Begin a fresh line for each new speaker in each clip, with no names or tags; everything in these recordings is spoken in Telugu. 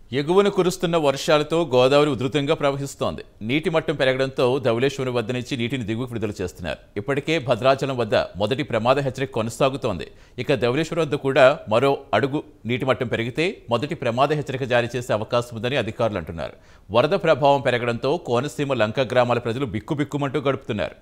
ఎగువన కురుస్తున్న వర్షాలతో గోదావరి ఉధృతంగా ప్రవహిస్తోంది నీటి మట్టం పెరగడంతో ధవళేశ్వరం వద్ద నుంచి నీటిని దిగువకు విడుదల చేస్తున్నారు ఇప్పటికే భద్రాచలం వద్ద మొదటి ప్రమాద హెచ్చరిక కొనసాగుతోంది ఇక ధవళేశ్వరం వద్ద కూడా మరో అడుగు నీటి మట్టం పెరిగితే మొదటి ప్రమాద హెచ్చరిక జారీ చేసే అవకాశం ఉందని అధికారులు అంటున్నారు వరద ప్రభావం పెరగడంతో కోనసీమ లంక గ్రామాల ప్రజలు బిక్కుబిక్కుమంటూ గడుపుతున్నారు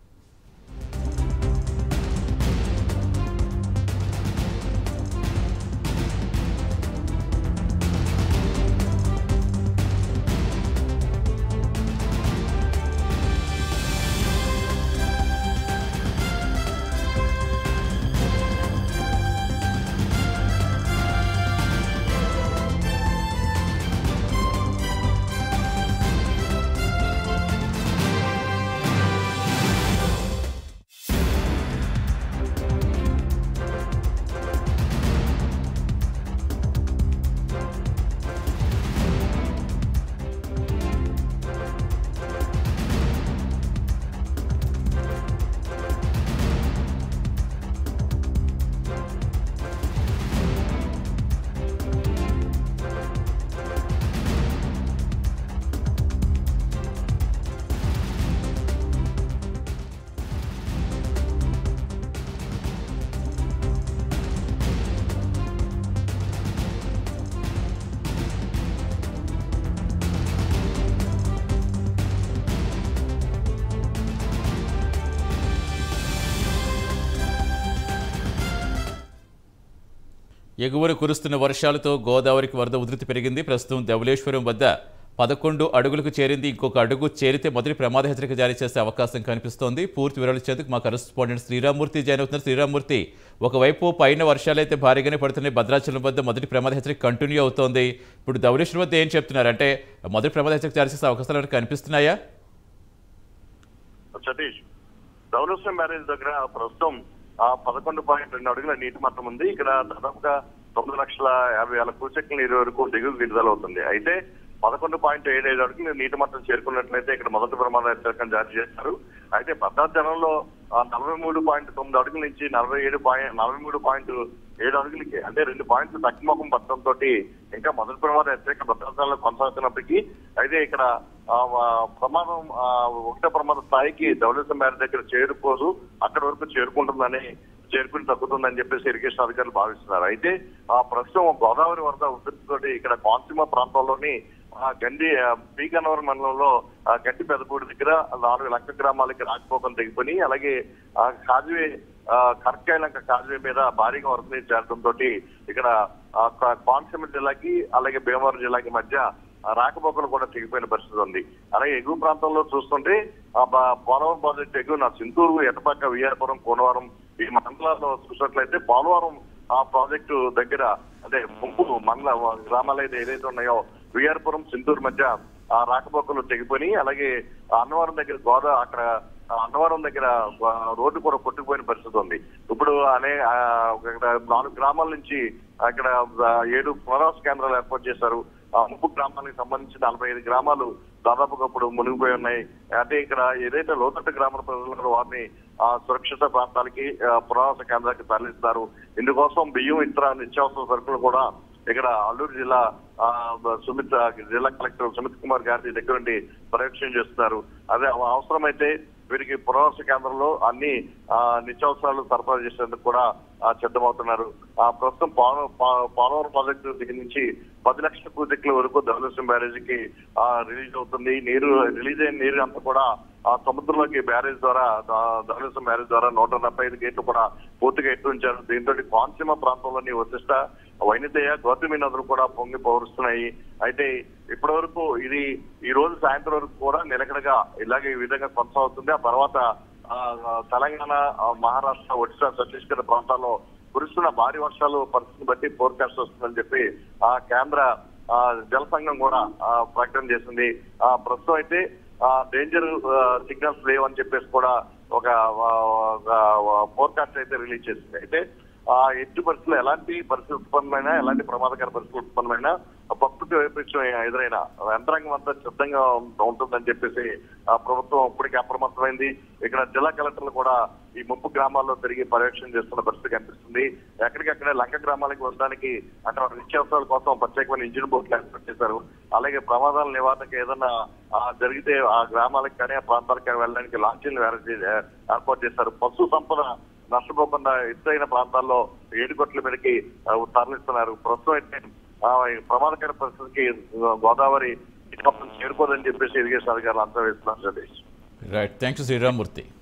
ఎగువన కురుస్తున్న వర్షాలతో గోదావరికి వరద ఉధృతి పెరిగింది ప్రస్తుతం ధవళేశ్వరం వద్ద పదకొండు అడుగులకు చేరింది ఇంకొక అడుగు చేరితే మొదటి ప్రమాద హెచ్చరిక జారీ చేసే అవకాశం కనిపిస్తోంది పూర్తి వివరాలు ఇచ్చేందుకు మా కరెస్పాండెంట్ శ్రీరామూర్తి జాయిన్ అవుతున్నారు శ్రీరామూర్తి ఒకవైపు పైన వర్షాలైతే భారీగానే పడుతున్నాయి భద్రాచలం వద్ద మొదటి ప్రమాద హెచ్చరిక కంటిన్యూ అవుతోంది ఇప్పుడు ధవళేశ్వరం వద్ద ఏం చెప్తున్నారు అంటే మొదటి ప్రమాద హెచ్చరిక జారీ చేసే అవకాశాలు ఏమైనా కనిపిస్తున్నాయా
సతీష్ ధవళేశ్వరం బ్యారేజ్ దగ్గర ప్రస్తుతం ఆ పదకొండు పాయింట్ రెండు అడుగుల నీటి మట్టం ఉంది ఇక్కడ దాదాపుగా తొమ్మిది లక్షల యాభై వేల క్యూసెక్ల నీరు వరకు దిగువ విడుదల అవుతుంది అయితే పదకొండు పాయింట్ ఏడు ఐదు అడుగులు నీటి మట్టం చేరుకున్నట్లయితే ఇక్కడ మొదటి ప్రమాద హెచ్చరికను జారీ చేస్తారు అయితే భద్రాచలంలో నలభై మూడు పాయింట్ తొమ్మిది అడుగుల నుంచి నలభై ఏడు పాయింట్ నలభై మూడు పాయింట్ ఏడు అడుగులకి అంటే రెండు పాయింట్లు తగ్గుముఖం పట్టడంతో ఇంకా మొదటి ప్రమాద హెచ్చరిక భద్రాచలంలో కొనసాగుతున్నప్పటికీ అయితే ఇక్కడ ఆ, ఆ, ప్రమాదం ఆ, ఒకటో ప్రమాద స్థాయికి ధవళేశ్వరం బ్యారేజ్ దగ్గర చేరుకోదు అక్కడ వరకు చేరుకుంటుందని చేరుకుని తగ్గుతుందని చెప్పేసి ఇరిగేషన్ అధికారులు భావిస్తున్నారు అయితే ఆ ప్రస్తుతం గోదావరి వరద ఉధృతితోటి ఇక్కడ కోనసీమ ప్రాంతంలోని ఆ గండి ఆ, పి గన్నవరం మండలంలో ఆ, గండి పెదపూడి దగ్గర నాలుగు లంక గ్రామాలకి రాకపోకలు తెగిపోయి అలాగే ఆ కాజువే ఆ, కర్కాయలంక కాజువే మీద భారీగా వరద నీరు చేరడంతో ఇక్కడ ఆ, క- కోనసీమ జిల్లాకి అలాగే భీమవరం జిల్లాకి మధ్య ఆ రాకపోకలు కూడా తెగిపోయిన పరిస్థితి ఉంది అలాగే ఎగువ ప్రాంతంలో చూస్తుంటే ఆ బ- పోలవరం ప్రాజెక్టు ఎగువన సింతూరు ఎటపక్క విఆర్పురం కోనవరం ఈ మండలాల్లో చూసినట్లయితే పోలవరం ఆ ప్రాజెక్టు దగ్గర అంటే ముంపు మండల గ్రామాలు అయితే ఏదైతే ఉన్నాయో విఆర్పురం సింతూరు మధ్య ఆ రాకపోకలు తెగిపోయి అలాగే ఆ అన్నవరం దగ్గర గోదా అక్కడ ఆ అన్నవరం దగ్గర ఆ, రోడ్డు కూడా కొట్టుకుపోయిన పరిస్థితి ఉంది ఇప్పుడు అనే ఆ, ఇక్కడ నాలుగు గ్రామాల నుంచి అక్కడ ఆ, ఏడు పునరావాస కేంద్రాలు ఏర్పాటు చేశారు ఆ ముప్పు గ్రామానికి సంబంధించి నలభై ఐదు గ్రామాలు దాదాపుగా ఇప్పుడు మునిగిపోయి ఉన్నాయి అంటే ఇక్కడ ఏదైతే లోతట్టు గ్రామాల ప్రజలు ఉన్నారో వారిని ఆ సురక్షిత ప్రాంతాలకి ఆ, పునరావాస కేంద్రానికి తరలిస్తారు ఇందుకోసం బియ్యం ఇతర నిత్యావసర సరుకులు కూడా ఇక్కడ అల్లూరు జిల్లా ఆ, సుమిత్ జిల్లా కలెక్టర్ సుమిత్ కుమార్ గారి దగ్గర నుండి పర్యవేక్షణ చేస్తున్నారు అదే అవసరమైతే వీరికి పునరావాస కేంద్రంలో అన్ని ఆ, నిత్యావసరాలు సరఫరా చేసేందుకు కూడా ఆ, సిద్ధమవుతున్నారు ఆ ప్రస్తుతం పోలవరం పా- పోలవరం ప్రాజెక్టు దగ్గర నుంచి పది లక్షల క్యూసెక్ల వరకు ధవళేశ్వరం బ్యారేజీకి ఆ, రిలీజ్ అవుతుంది నీరు రిలీజ్ అయిన నీరు అంతా కూడా ఆ సముద్రంలోకి బ్యారేజ్ ద్వారా ద- ధవళేశ్వరం బ్యారేజ్ ద్వారా నూట డెబ్బై ఐదు గేట్లు కూడా పూర్తిగా ఎత్తుంచారు దీంతో కోనసీమ ప్రాంతంలోని వశిష్ట వైనితయ్య గౌతమి నదులు కూడా పొంగి పౌరుస్తున్నాయి అయితే ఇప్పటి వరకు ఇది ఈ రోజు సాయంత్రం వరకు కూడా నిలకడగా ఇలాగే ఈ విధంగా కొనసాగుతుంది ఆ తర్వాత ఆ, ఆ, తెలంగాణ ఆ, మహారాష్ట్ర ఒడిశా ఛత్తీస్గఢ్ ప్రాంతాల్లో కురుస్తున్న భారీ వర్షాలు పరిస్థితిని బట్టి ఫోర్కాస్ట్ వస్తుందని చెప్పి ఆ కేంద్ర ఆ, జల సంఘం కూడా ఆ, ప్రకటన చేసింది ఆ ప్రస్తుతం అయితే డేంజర్ సిగ్నల్స్ లేవని చెప్పేసి కూడా ఒక ఫోర్కాస్ట్ అయితే రిలీజ్ చేసింది అయితే ఆ ఎట్టి పరిస్థితుల్లో ఎలాంటి పరిస్థితి ఉత్పన్నమైనా ఎలాంటి ప్రమాదకర పరిస్థితులు ఉత్పన్నమైనా ప్రకృతి వైపరీత్యం ఎదురైనా యంత్రాంగం అంతా సిద్ధంగా ఉంటుందని చెప్పేసి ఆ ప్రభుత్వం ఇప్పటికే అప్రమత్తమైంది ఇక్కడ జిల్లా కలెక్టర్లు కూడా ఈ ముప్పు గ్రామాల్లో తిరిగి పర్యవేక్షణ చేస్తున్న పరిస్థితి కనిపిస్తుంది ఎక్కడికక్కడే లంక గ్రామాలకు వెళ్ళడానికి అంటే వాళ్ళ నిత్యావసరాల కోసం ప్రత్యేకమైన ఇంజిన్ బోట్లు ఏర్పాటు చేశారు అలాగే ప్రమాదాల నివారణకు ఏదైనా ఆ, జరిగితే ఆ గ్రామాలకు కానీ ఆ ప్రాంతాలకు కానీ వెళ్ళడానికి లాంచీలు ఏర్పాటు చే- ఏర్పాటు చేశారు పశు సంపద నష్టపోకుండా ఎత్తైన ప్రాంతాల్లో ఏడుకొట్ల మీదకి ఆ, తరలిస్తున్నారు ప్రస్తుతం అయితే ఆ, ఈ ప్రమాదకర పరిస్థితికి ఆ, గోదావరి మొత్తం చేరుకోదని చెప్పేసి ఇరిగేషన్ అధికారులు అంచనా వేస్తున్నారు Satish
right thank you Sriramamurthy